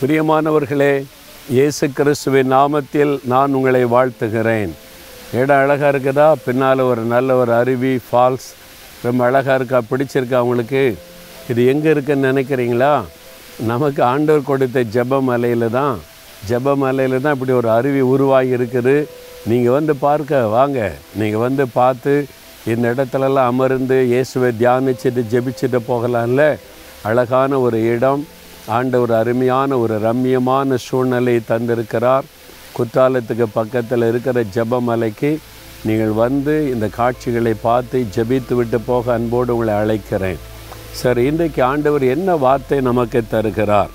பிரியமானவர்களே இயேசு கிறிஸ்துவின் நாமத்தில் நான் உங்களை வாழ்த்துகிறேன் இடம் அழகாக இருக்குதா பின்னால் ஒரு நல்ல ஒரு அருவி ஃபால்ஸ் ரொம்ப அழகாக இருக்கா பிடிச்சிருக்கா உங்களுக்கு இது எங்கே இருக்குன்னு நினைக்கிறீங்களா நமக்கு ஆண்டவர் கொடுத்த ஜெபமலையில் தான் ஜெபமலையில் தான் இப்படி ஒரு அருவி உருவாகி இருக்குது நீங்கள் வந்து பார்க்க வாங்க நீங்கள் வந்து பார்த்து இந்த இடத்துலலாம் அமர்ந்து இயேசுவை தியானிச்சுட்டு ஜெபிச்சுட்டு போகலாம்ல அழகான ஒரு இடம் ஆண்டவர் அருமையான ஒரு ரம்மியமான சூழ்நிலையை தந்திருக்கிறார் குற்றாலத்துக்கு பக்கத்தில் இருக்கிற ஜெபமலைக்கு நீங்கள் வந்து இந்த காட்சிகளை பார்த்து ஜெபித்து விட்டு போக அன்போடு உங்களை அழைக்கிறேன் சரி இன்றைக்கு ஆண்டவர் என்ன வார்த்தை நமக்கு தருகிறார்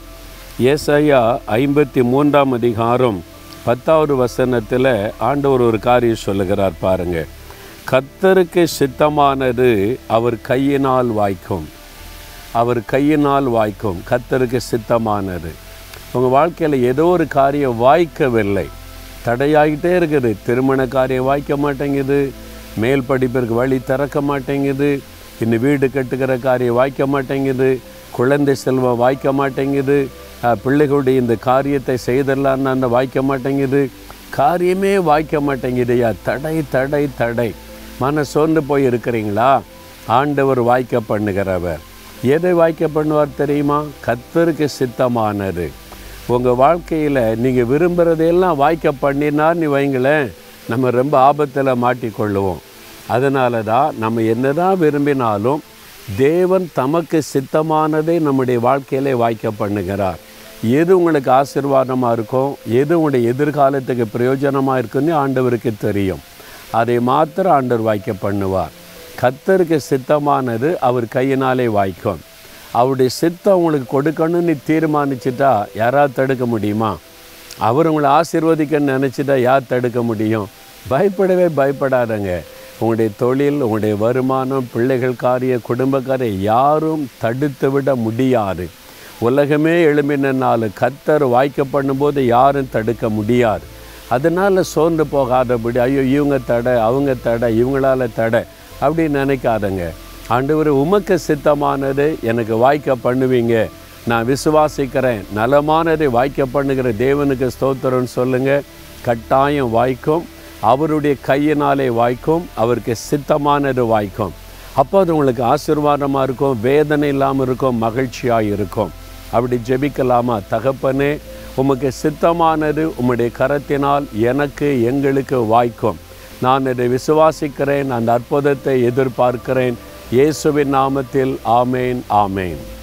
ஏசாயா ஐம்பத்தி மூன்றாம் அதிகாரம் பத்தாவது வசனத்தில் ஆண்டவர் ஒரு காரியம் சொல்லுகிறார் பாருங்க கத்தருக்கு சித்தமானது அவர் கையினால் வாய்க்கும் அவர் கையினால் வாய்க்கும் கத்தருக்கு சித்தமானது உங்கள் வாழ்க்கையில் ஏதோ ஒரு காரியம் வாய்க்கவில்லை தடையாகிட்டே இருக்குது திருமண காரியம் வாய்க்க மாட்டேங்குது மேல் படிப்பிற்கு வழி திறக்க மாட்டேங்குது இன்னும் வீடு கட்டுகிற காரியம் வாய்க்க மாட்டேங்குது குழந்தை செல்வம் வாய்க்க மாட்டேங்குது அஹ், பிள்ளைகளுடைய இந்த காரியத்தை செய்திடலான்னு அந்த வாய்க்க மாட்டேங்குது காரியமே வாய்க்க மாட்டேங்குதுயா தடை தடை தடை மன சோர்ந்து போய் இருக்கிறீங்களா ஆண்டவர் வாய்க்க பண்ணுகிறவர் எதை வாய்க்க பண்ணுவார் தெரியுமா கத்தருக்கு சித்தமானது உங்கள் வாழ்க்கையில் நீங்கள் விரும்புகிறதையெல்லாம் வாய்க்க பண்ணினார் நீ வைங்களேன் நம்ம ரொம்ப ஆபத்தில் மாட்டிக்கொள்ளுவோம் அதனால தான் நம்ம என்னதான் விரும்பினாலும் தேவன் தமக்கு சித்தமானதை நம்முடைய வாழ்க்கையிலே வாய்க்க பண்ணுகிறார் எது உங்களுக்கு ஆசீர்வாதமாக இருக்கும் எது உங்களுடைய எதிர்காலத்துக்கு பிரயோஜனமாக இருக்குன்னு ஆண்டவருக்கு தெரியும் அதை மாத்திரம் ஆண்டவர் வாய்க்க பண்ணுவார் கத்தருக்கு சித்தமானது அவர் கையினாலே வாய்க்கும் அவருடைய சித்தம் உங்களுக்கு கொடுக்கணும்னு தீர்மானிச்சிட்டா யாராவது தடுக்க முடியுமா அவர் உங்களை ஆசீர்வதிக்கன்னு நினச்சிட்டா யார் தடுக்க முடியும் பயப்படவே பயப்படாதங்க உங்களுடைய தொழில் உங்களுடைய வருமானம் பிள்ளைகள் காரிய குடும்ப காரியம் யாரும் தடுத்து விட முடியாது உலகமே எழும்பினால கத்தர் வாய்க்க பண்ணும்போது யாரும் தடுக்க முடியாது அதனால் சோர்ந்து போகாதபடி ஐயோ இவங்க தடை அவங்க தடை இவங்களால தடை அப்படின்னு நினைக்காதங்க ஆண்டவர் உமக்கு சித்தமானது எனக்கு வாய்க்க பண்ணுவீங்க நான் விசுவாசிக்கிறேன் நலமானதை வாய்க்க பண்ணுகிற தேவனுக்கு ஸ்தோத்திரம்னு சொல்லுங்க கட்டாயம் வாய்க்கும் அவருடைய கையினாலே வாய்க்கும் அவருக்கு சித்தமானது வாய்க்கும் அப்போ அது உங்களுக்கு ஆசீர்வாதமாக இருக்கும் வேதனை இல்லாமல் இருக்கும் மகிழ்ச்சியாக இருக்கும் அப்படி ஜெபிக்கலாமா தகப்பனே உமக்கு சித்தமானது உம்முடைய கரத்தினால் எனக்கு எங்களுக்கு வாய்க்கும் நான் இதை விசுவாசிக்கிறேன் அந்த அற்புதத்தை எதிர்பார்க்கிறேன் இயேசுவின் நாமத்தில் ஆமேன் ஆமேன்